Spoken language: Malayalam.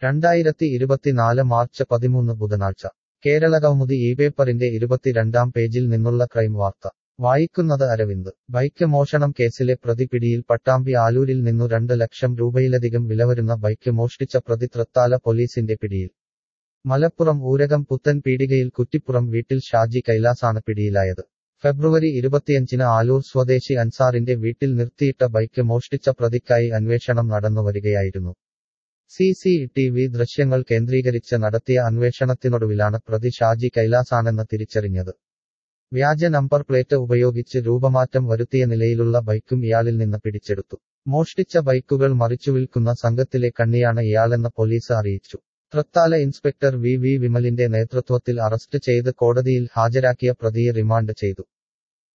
രണ്ടായിരത്തി ഇരുപത്തിനാല് മാർച്ച് പതിമൂന്ന് ബുധനാഴ്ച കേരള കൗമുദി ഈ പേപ്പറിന്റെ ഇരുപത്തിരണ്ടാം പേജിൽ നിന്നുള്ള ക്രൈം വാർത്ത വായിക്കുന്നത് അരവിന്ദ് ബൈക്ക് മോഷണം കേസിലെ പ്രതി പിടിയിൽ പട്ടാമ്പി ആലൂരിൽ നിന്നു രണ്ട് ലക്ഷം രൂപയിലധികം വിലവരുന്ന ബൈക്ക് മോഷ്ടിച്ച പ്രതി തൃത്താല പോലീസിന്റെ പിടിയിൽ മലപ്പുറം ഊരകം പുത്തൻ പീടികയിൽ കുറ്റിപ്പുറം വീട്ടിൽ ഷാജി കൈലാസാണ് പിടിയിലായത് ഫെബ്രുവരി ഇരുപത്തിയഞ്ചിന് ആലൂർ സ്വദേശി അൻസാറിന്റെ വീട്ടിൽ നിർത്തിയിട്ട ബൈക്ക് മോഷ്ടിച്ച പ്രതിക്കായി അന്വേഷണം നടന്നുവരികയായിരുന്നു സി സി ടി വി ദൃശ്യങ്ങൾ കേന്ദ്രീകരിച്ച് നടത്തിയ അന്വേഷണത്തിനൊടുവിലാണ് പ്രതി ഷാജി കൈലാസാണെന്ന് തിരിച്ചറിഞ്ഞത് വ്യാജ നമ്പർ പ്ലേറ്റ് ഉപയോഗിച്ച് രൂപമാറ്റം വരുത്തിയ നിലയിലുള്ള ബൈക്കും ഇയാളിൽ നിന്ന് പിടിച്ചെടുത്തു മോഷ്ടിച്ച ബൈക്കുകൾ മറിച്ചുവിൽക്കുന്ന സംഘത്തിലെ കണ്ണിയാണ് ഇയാളെന്ന് പോലീസ് അറിയിച്ചു തൃത്താല ഇൻസ്പെക്ടർ വി വി വിമലിന്റെ നേതൃത്വത്തിൽ അറസ്റ്റ് ചെയ്ത് കോടതിയിൽ ഹാജരാക്കിയ പ്രതിയെ റിമാൻഡ് ചെയ്തു